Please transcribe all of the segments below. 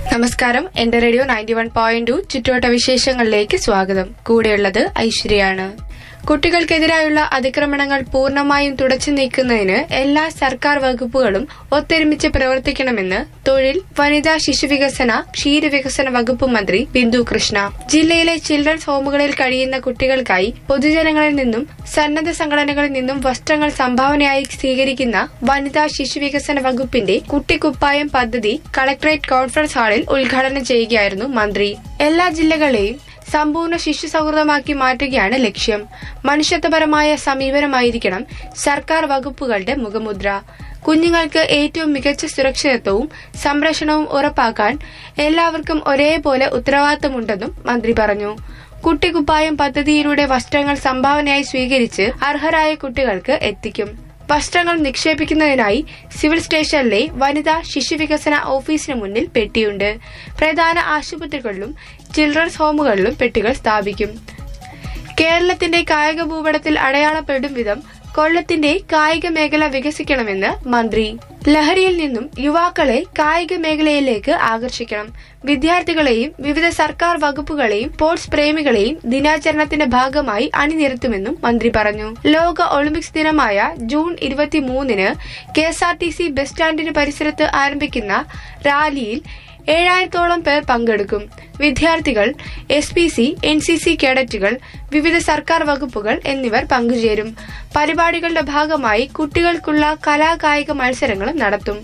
നമസ്കാരം എന്റെ radio ninety one point two ചുറ്റുവട്ട വിശേഷങ്ങളിലേക്ക് സ്വാഗതം കൂടെയുള്ളത് ഐശ്വര്യയാണ് കുട്ടികൾക്കെതിരായുള്ള അതിക്രമണങ്ങൾ പൂർണ്ണമായും തുടച്ചു നീക്കുന്നതിന് എല്ലാ സർക്കാർ വകുപ്പുകളും ഒത്തൊരുമിച്ച് പ്രവർത്തിക്കണമെന്ന് തൊഴിൽ വനിതാ ശിശുവികസന ക്ഷീരവികസന വകുപ്പ് മന്ത്രി ബിന്ദു കൃഷ്ണ ജില്ലയിലെ ചിൽഡ്രൻസ് ഹോമുകളിൽ കഴിയുന്ന കുട്ടികൾക്കായി പൊതുജനങ്ങളിൽ നിന്നും സന്നദ്ധ സംഘടനകളിൽ നിന്നും വസ്ത്രങ്ങൾ സംഭാവനയായി സ്വീകരിക്കുന്ന വനിതാ ശിശുവികസന വകുപ്പിന്റെ കുട്ടിക്കുപ്പായം പദ്ധതി കളക്ടറേറ്റ് കോൺഫറൻസ് ഹാളിൽ ഉദ്ഘാടനം ചെയ്യുകയായിരുന്നു മന്ത്രി എല്ലാ ജില്ലകളെയും സമ്പൂർണ്ണ ശിശു സൗഹൃദമാക്കി മാറ്റുകയാണ് ലക്ഷ്യം മനുഷ്യത്വപരമായ സമീപനമായിരിക്കണം സർക്കാർ വകുപ്പുകളുടെ മുഖമുദ്ര കുഞ്ഞുങ്ങൾക്ക് ഏറ്റവും മികച്ച സുരക്ഷിതത്വവും സംരക്ഷണവും ഉറപ്പാക്കാൻ എല്ലാവർക്കും ഒരേപോലെ ഉത്തരവാദിത്തമുണ്ടെന്നും മന്ത്രി പറഞ്ഞു കുട്ടിക്കുപ്പായം പദ്ധതിയിലൂടെ വസ്ത്രങ്ങൾ സംഭാവനയായി സ്വീകരിച്ച് അർഹരായ കുട്ടികൾക്ക് എത്തിക്കും വസ്ത്രങ്ങൾ നിക്ഷേപിക്കുന്നതിനായി സിവിൽ സ്റ്റേഷനിലെ വനിതാ ശിശുവികസന ഓഫീസിന് മുന്നിൽ പെട്ടിയുണ്ട് പ്രധാന ആശുപത്രികളിലും ചിൽഡ്രൻസ് ഹോമുകളിലും പെട്ടികൾ സ്ഥാപിക്കും കേരളത്തിന്റെ കായിക ഭൂപടത്തിൽ അടയാളപ്പെടും വിധം കൊല്ലത്തിന്റെ കായിക മേഖല വികസിക്കണമെന്ന് മന്ത്രി ലഹരിയിൽ നിന്നും യുവാക്കളെ കായിക മേഖലയിലേക്ക് ആകർഷിക്കണം വിദ്യാർത്ഥികളെയും വിവിധ സർക്കാർ വകുപ്പുകളെയും സ്പോർട്സ് പ്രേമികളെയും ദിനാചരണത്തിന്റെ ഭാഗമായി അണിനിരത്തുമെന്നും മന്ത്രി പറഞ്ഞു ലോക ഒളിമ്പിക്സ് ദിനമായ ജൂൺ ഇരുപത്തിമൂന്നിന് K S R T C bus സ്റ്റാൻഡിന് പരിസരത്ത് ആരംഭിക്കുന്ന റാലിയിൽ ഏഴായിരത്തോളം പേർ പങ്കെടുക്കും വിദ്യാർത്ഥികൾ S P C N C C കേഡറ്റുകൾ വിവിധ സർക്കാർ വകുപ്പുകൾ എന്നിവർ പങ്കുചേരും പരിപാടികളുടെ ഭാഗമായി കുട്ടികൾക്കുള്ള കലാകായിക മത്സരങ്ങളും നടത്തും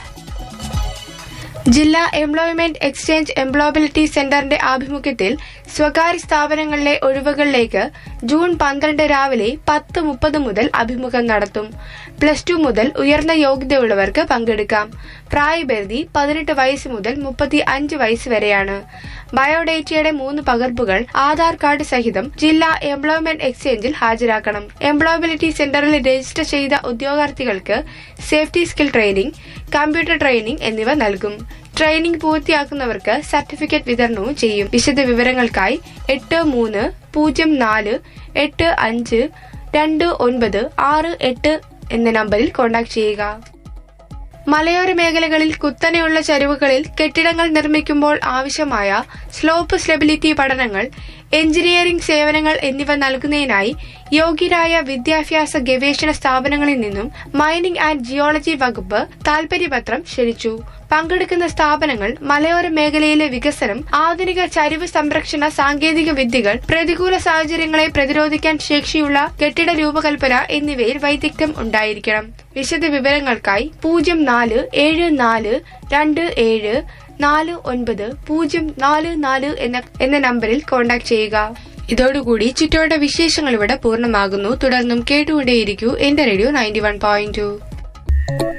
ജില്ലാ എംപ്ലോയ്മെന്റ് എക്സ്ചേഞ്ച് എംപ്ലോയബിലിറ്റി സെന്ററിന്റെ ആഭിമുഖ്യത്തിൽ സ്വകാര്യ സ്ഥാപനങ്ങളിലെ ഒഴിവുകളിലേക്ക് ജൂൺ പന്ത്രണ്ട് രാവിലെ പത്ത് മുപ്പത് മുതൽ അഭിമുഖം നടത്തും പ്ലസ് ടു മുതൽ ഉയർന്ന യോഗ്യതയുള്ളവർക്ക് പങ്കെടുക്കാം പ്രായപരിധി പതിനെട്ട് വയസ്സ് മുതൽ മുപ്പത്തി അഞ്ച് വയസ്സ് വരെയാണ് ബയോഡേറ്റയുടെ മൂന്ന് പകർപ്പുകൾ ആധാർ കാർഡ് സഹിതം ജില്ലാ എംപ്ലോയ്മെന്റ് എക്സ്ചേഞ്ചിൽ ഹാജരാക്കണം എംപ്ലോയബിലിറ്റി സെന്ററിൽ രജിസ്റ്റർ ചെയ്ത ഉദ്യോഗാർത്ഥികൾക്ക് safety skill training computer training എന്നിവ നൽകും ട്രെയിനിംഗ് പൂർത്തിയാക്കുന്നവർക്ക് സർട്ടിഫിക്കറ്റ് വിതരണവും ചെയ്യും വിശദ വിവരങ്ങൾക്കായി എട്ട് മൂന്ന് പൂജ്യം നാല് എട്ട് അഞ്ച് രണ്ട് ഒൻപത് ആറ് എട്ട് എന്ന നമ്പറിൽ കോൺടാക്ട് ചെയ്യുക മലയോര മേഖലകളിൽ കുത്തനെയുള്ള ചരിവുകളിൽ കെട്ടിടങ്ങൾ നിർമ്മിക്കുമ്പോൾ ആവശ്യമായ സ്ലോപ്പ് സ്റ്റെബിലിറ്റി പഠനങ്ങൾ എഞ്ചിനീയറിംഗ് സേവനങ്ങൾ എന്നിവ നൽകുന്നതിനായി യോഗ്യരായ വിദ്യാഭ്യാസ ഗവേഷണ സ്ഥാപനങ്ങളിൽ നിന്നും മൈനിംഗ് ആൻഡ് ജിയോളജി വകുപ്പ് താൽപര്യപത്രം ക്ഷണിച്ചു പങ്കെടുക്കുന്ന സ്ഥാപനങ്ങൾ മലയോര മേഖലയിലെ വികസനം ആധുനിക ചരിവ് സംരക്ഷണ സാങ്കേതിക വിദ്യകൾ പ്രതികൂല സാഹചര്യങ്ങളെ പ്രതിരോധിക്കാൻ ശേഷിയുള്ള കെട്ടിട രൂപകൽപ്പന എന്നിവയിൽ വൈദഗ്ധ്യം ഉണ്ടായിരിക്കണം വിശദ വിവരങ്ങൾക്കായി പൂജ്യം നാല് ഏഴ് നാല് രണ്ട് ഏഴ് നാല് ഒൻപത് പൂജ്യം നാല് നാല് എന്ന എന്ന നമ്പറിൽ കോൺടാക്ട് ചെയ്യുക ഇതോടുകൂടി ചുറ്റോടെ വിശേഷങ്ങൾ ഇവിടെ പൂർണ്ണമാകുന്നു തുടർന്നും കേട്ടുകൊണ്ടേയിരിക്കൂ എന്റെ radio ninety one point to